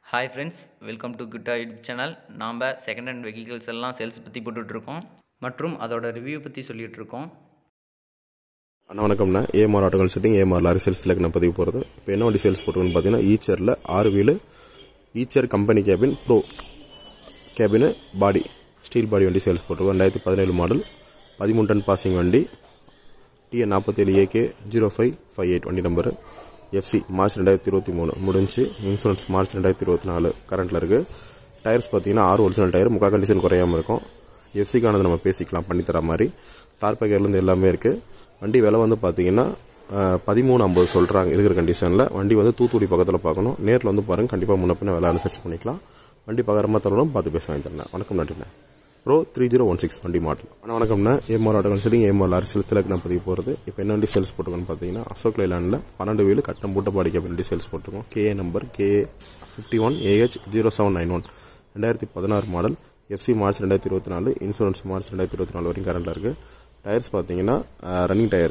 hi friends welcome to குட்டா YouTube channel நாம் second hand vehicles எல்லாம் சேல்ஸ் பற்றி போட்டுட்ருக்கோம் மற்றும் அதோட ரிவ்யூ பற்றி சொல்லிகிட்டு இருக்கோம் அண்ணா வணக்கம்ண்ணா ஏஎம்ஆர் ஆட்டோகள் செட்டிங் ஏஎம்ஆர் லாரி சேல்ஸில் நான் பதிவு போகிறது இப்போ என்ன வண்டி சேல்ஸ் போட்டுருக்குன்னு பார்த்தீங்கன்னா ஈச்சரில் ஆறு wheel Eicher company cabin bro cabin body steel body வண்டி சேல்ஸ் போட்டிருக்கோம் ரெண்டாயிரத்தி பதினேழு மாடல் பதிமூணு டன் பாசிங் வண்டி டிஎன் நாற்பத்தேழு AK zero five five eight வண்டி நம்பரு எஃப்சி மார்ச் ரெண்டாயிரத்தி இருபத்தி மூணு முடிஞ்சு இன்சூரன்ஸ் மார்ச் ரெண்டாயிரத்தி இருபத்தி நாலு கரண்ட்டில் இருக்குது டயர்ஸ் பார்த்தீங்கன்னா ஆறு ஒரிஜினல் டயர் முக்கா கண்டிஷன் குறையாமல் இருக்கும் எஃப்சிக்கானது நம்ம பேசிக்கலாம் பண்ணித்தர மாதிரி தார் பேக்கர்லேருந்து எல்லாமே இருக்குது வண்டி விலை வந்து பார்த்தீங்கன்னா பதிமூணு ஐம்பது சொல்கிறாங்க இருக்கிற கண்டிஷனில் வண்டி வந்து தூத்துக்குடி பக்கத்தில் பார்க்கணும் நேரில் வந்து பாருங்கள் கண்டிப்பாக முன்ன பின்ன விலை அனுசரிச்சு பண்ணிக்கலாம் வண்டி பகரமாக தரணும் பார்த்து பேச வாங்கி தரேன் வணக்கம் நன்றிண்ணே bro three zero one six வண்டி மாடல் அண்ணா வணக்கம்ண்ணா AMR auto consulting AMR lorry சேல்ஸில் நான் பதிவு போகிறது இப்போ என்ன வண்டி சேல்ஸ் போட்டுருக்கோன்னு பார்த்தீங்கன்னா அசோக் லைலாண்டில் பன்னெண்டு வீலு கட்டம் பூட்ட பாடி கேப் வண்டி சேல்ஸ் போட்டிருக்கோம் KA number K fifty one AH zero seven nine one ரெண்டாயிரத்தி பதினாறு மாடல் எஃப்சி மார்ச் ரெண்டாயிரத்தி இருபத்தி நாலு இன்சூரன்ஸ் மார்ச் ரெண்டாயிரத்தி இருபத்தி நாலு வரைக்கும் கரண்டில் இருக்குது டயர்ஸ் பார்த்தீங்கன்னா ரன்னிங் டயரு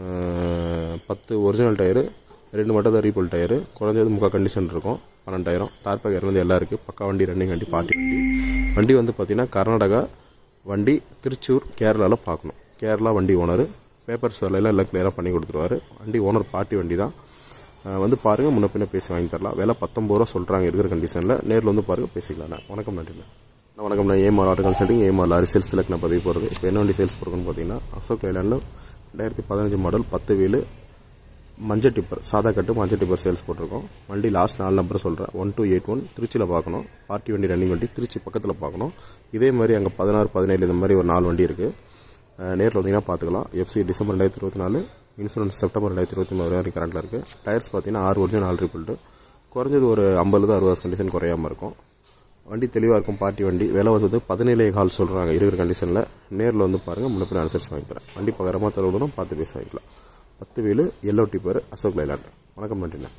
பத்து ஒரிஜினல் டயரு ரெண்டு மட்டும் தான் ரீபிள் டயரு குறைஞ்சது முக்கால் கண்டிஷன் இருக்கும் பன்னெண்டாயிரம் தார் பேக்கர் வந்து எல்லாம் இருக்குது பக்கா வண்டி ரன்னிங் வண்டி பாட்டி வண்டி வண்டி வந்து பார்த்திங்கன்னா கர்நாடகா வண்டி திருச்சூர் கேரளாவில் பார்க்கணும் கேரளா வண்டி ஓனர் பேப்பர்ஸ் வேலையெல்லாம் எல்லாம் கிளியராக பண்ணி கொடுத்துருவாரு வண்டி ஓனர் பார்ட்டி வண்டி தான் அஹ் வந்து பாருங்கள் முன்ன பின்ன பேசி வாங்கி தரலாம் விலை பத்தொம்பது ரூபா சொல்கிறாங்க இருக்கிற கண்டிஷனில் நேரில் வந்து பாருங்கள் பேசிக்கலாம்ண்ணா வணக்கம் நன்றிண்ணா அண்ணா, வணக்கம் நான் AMR auto consulting AMR lorry sales நான் பதிவு போகிறது இப்போ என்ன வண்டி சேல்ஸ் போகிறோன்னு பார்த்தீங்கன்னா அசோக் லைலாண்டில் ரெண்டாயிரத்தி பதினஞ்சு மாடல் பத்து வீலு மஞ்சள் டிப்பர் சாதா கட்டு மஞ்சள் டிப்பர் சேல்ஸ் போட்டிருக்கோம் வண்டி லாஸ்ட் நாலு நம்பர் சொல்கிறேன் ஒன் டூ எயிட் ஒன் திருச்சியில் பார்க்கணும் பார்ட்டி வண்டி ரன்னிங் வண்டி திருச்சி பக்கத்தில் பார்க்கணும் இதே மாதிரி அங்கே பதினாறு பதினேழு இந்த மாதிரி ஒரு நாலு வண்டி இருக்குது நேரில் வந்தீங்கன்னா பார்த்துக்கலாம் எஃப்சி டிசம்பர் ரெண்டாயிரத்தி இருபத்தி நாலு இன்சூரன்ஸ் செப்டம்பர் ரெண்டாயிரத்தி இருபத்தி மூணு வரைக்கும் கரண்ட்டில் இருக்குது டயர்ஸ் பார்த்தீங்கன்னா ஆறு ஒரிஜினல் ஆறு ரிப்பிள்ட்டு குறைஞ்சது ஒரு ஐம்பது அறுபது கண்டிஷன் குறையாமல் இருக்கும் வண்டி தெளிவாக இருக்கும் பார்ட்டி வண்டி விலை வந்து பதினேழு கால் சொல்கிறாங்க இருக்கிற கண்டிஷனில் நேரில் வந்து பாருங்கள் முன்ன பின்ன அனுசரித்து வாங்கி தரேன் வண்டி பகரமாக தரவிடணும் பார்த்து பேசி வாங்கிக்கலாம் பத்து wheel yellow tipper Ashok Leyland வணக்கம் நன்றிண்ணா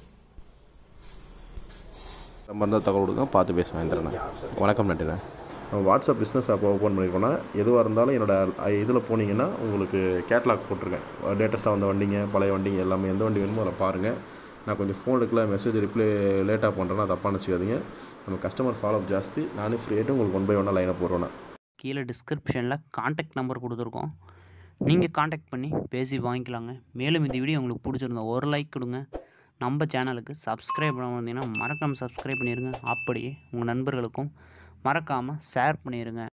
நம்ம இருந்தால் தகவல் கொடுங்க பார்த்து பேச வாங்கிக்கிறேண்ணே வணக்கம் நன்றிண்ணே நம்ம வாட்ஸ்அப் பிஸ்னஸ் ஆப் ஓப்பன் பண்ணியிருக்கோன்னா எதுவாக இருந்தாலும் என்னோட இதில் போனீங்கன்னா உங்களுக்கு கேட்லாக் போட்டிருக்கேன் லேட்டஸ்ட்டாக வந்த வண்டிங்க பழைய வண்டிங்க எல்லாமே எந்த வண்டி வேணுமோ அதை பாருங்கள் நான் கொஞ்சம் ஃபோன் எடுக்கல மெசேஜ் ரிப்ளை லேட்டாக பண்ணுறேன்னா தப்பாக நினச்சிக்காதீங்க நம்ம கஸ்டமர் ஃபாலோ ஜாஸ்தி நானே ஃப்ரீயாகிட்டு உங்களுக்கு ஒன் பை ஒன்னாக லைனாக போடுறேன் கீழே டிஸ்கிரிப்ஷனில் காண்டாக்ட் நம்பர் கொடுத்துருக்கோம் நீங்கள் காண்டாக்ட் பண்ணி பேசி வாங்கிக்கலாங்க மேலும் இந்த வீடியோ உங்களுக்கு பிடிச்சிருந்தா ஒரு லைக் கொடுங்க நம்ம சேனலுக்கு சப்ஸ்கிரைப் பண்ண வந்தீங்கன்னா மறக்காமல் சப்ஸ்கிரைப் பண்ணிடுங்க அப்படியே உங்கள் நண்பர்களுக்கும் மறக்காமல் ஷேர் பண்ணிடுங்க